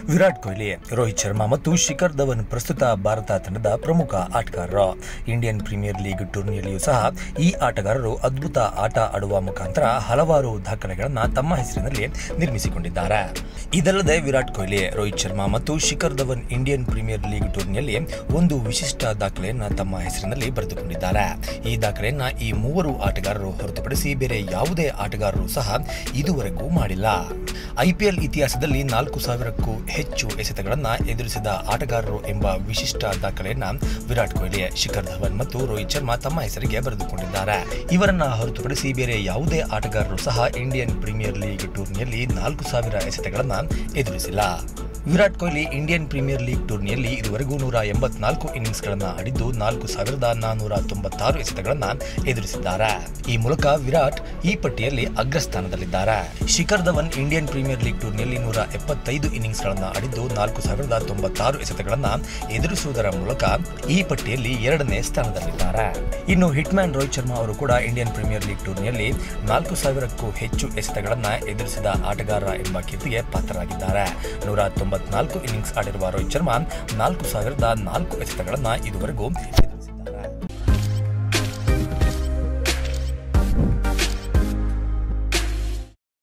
ವಿರಾಟ್ ಕೊಹ್ಲಿ ರೋಹಿತ್ ಶರ್ಮಾ ಮತ್ತು ಶಿಖರ್ ಧವನ್ ಪ್ರಸ್ತುತ ಭಾರತ ತಂಡದ ಪ್ರಮುಖ ಆಟಗಾರರು ಇಂಡಿಯನ್ ಪ್ರೀಮಿಯರ್ ಲೀಗ್ ಟೂರ್ನಿಯಲ್ಲಿಯೂ ಸಹ ಈ ಆಟಗಾರರು ಅದ್ಭುತ ಆಟ ಆಡುವ ಮುಖಾಂತರ ಹಲವಾರು ದಾಖಲೆಗಳನ್ನು ತಮ್ಮ ಹೆಸರಿನಲ್ಲಿ ನಿರ್ಮಿಸಿಕೊಂಡಿದ್ದಾರೆ ಇದಲ್ಲದೆ ವಿರಾಟ್ ಕೊಹ್ಲಿ ರೋಹಿತ್ ಶರ್ಮಾ ಮತ್ತು Shikhar Dhawan Indian premier league ಟೂರ್ನಿಯಲ್ಲಿ ಒಂದು ವಿಶಿಷ್ಟ ದಾಖಲೆಯನ್ನು ತಮ್ಮ ಹೆಸರಿನಲ್ಲಿ ಬರೆದುಕೊಂಡಿದ್ದಾರೆ ಈ ದಾಖಲೆಯನ್ನ ಈ ಮೂವರು ಆಟಗಾರರು ಹೊರತುಪಡಿಸಿ ಬೇರೆ ಯಾವುದೇ ಆಟಗಾರರು ಸಹ ಇದುವರೆಗೂ ಮಾಡಿಲ್ಲ ಐಪಿಎಲ್ ಇತಿಹಾಸದಲ್ಲಿ ನಾಲ್ಕು ಸಾವಿರಕ್ಕೂ ಹೆಚ್ಚು ಎಸೆತಗಳನ್ನು ಎದುರಿಸಿದ ಆಟಗಾರರು ಎಂಬ ವಿಶಿಷ್ಟ ದಾಖಲೆಯನ್ನ ವಿರಾಟ್ ಕೊಹ್ಲಿ ಶಿಖರ್ ಧವನ್ ಮತ್ತು ರೋಹಿತ್ ಶರ್ಮಾ ತಮ್ಮ ಹೆಸರಿಗೆ ಬರೆದುಕೊಂಡಿದ್ದಾರೆ ಇವರನ್ನ ಹೊರತುಪಡಿಸಿ ಬೇರೆ ಯಾವುದೇ ಆಟಗಾರರು ಸಹ ಇಂಡಿಯನ್ ಪ್ರೀಮಿಯರ್ ಲೀಗ್ ಟೂರ್ನಿಯಲ್ಲಿ ನಾಲ್ಕು ಸಾವಿರ ಎಸೆತಗಳನ್ನು ಎದುರಿಸಿಲ್ಲ Virat Kohli Indian premier league ಟೂರ್ನಿಯಲ್ಲಿ ಇದುವರೆಗೂ ನೂರ ಎಂಬತ್ನಾಲ್ಕು ಇನ್ನಿಂಗ್ಸ್ಗಳನ್ನು ಆಡಿದ್ದು ನಾಲ್ಕು ಸಾವಿರದ ನಾನ್ನೂರ ತೊಂಬತ್ತಾರು ಎಸೆತಗಳನ್ನು ಎದುರಿಸಿದ್ದಾರೆ ಈ ಮೂಲಕ ವಿರಾಟ್ ಈ ಪಟ್ಟಿಯಲ್ಲಿ ಅಗ್ರಸ್ಥಾನದಲ್ಲಿದ್ದಾರೆ Shikhar Dhawan Indian premier league ಟೂರ್ನಿಯಲ್ಲಿ ನೂರ ಎಪ್ಪತ್ತೈದು ಇನ್ನಿಂಗ್ಸ್ಗಳನ್ನು ಆಡಿದ್ದು ನಾಲ್ಕು ಸಾವಿರದ ತೊಂಬತ್ತಾರು ಎಸೆತಗಳನ್ನು ಎದುರಿಸುವುದರ ಮೂಲಕ ಈ ಪಟ್ಟಿಯಲ್ಲಿ ಎರಡನೇ ಸ್ಥಾನದಲ್ಲಿದ್ದಾರೆ ಇನ್ನು ಹಿಟ್ಮ್ಯಾನ್ ರೋಹಿತ್ ಶರ್ಮಾ ಅವರು ಕೂಡ ಇಂಡಿಯನ್ ಪ್ರೀಮಿಯರ್ ಲೀಗ್ ಟೂರ್ನಿಯಲ್ಲಿ ನಾಲ್ಕು ಸಾವಿರಕ್ಕೂ ಹೆಚ್ಚು ಎಸೆತಗಳನ್ನು ಎದುರಿಸಿದ ಆಟಗಾರ ಎಂಬ ಕೀರ್ತಿಗೆ ಪಾತ್ರರಾಗಿದ್ದಾರೆ ನೂರ ತೊಂಬತ್ನಾಲ್ಕು ಇನ್ನಿಂಗ್ಸ್ ಆಡಿರುವ ರೋಹಿತ್ ಶರ್ಮಾ ನಾಲ್ಕು ಸಾವಿರದ ನಾಲ್ಕು ಎಸೆತಗಳನ್ನು ಇದುವರೆಗೂ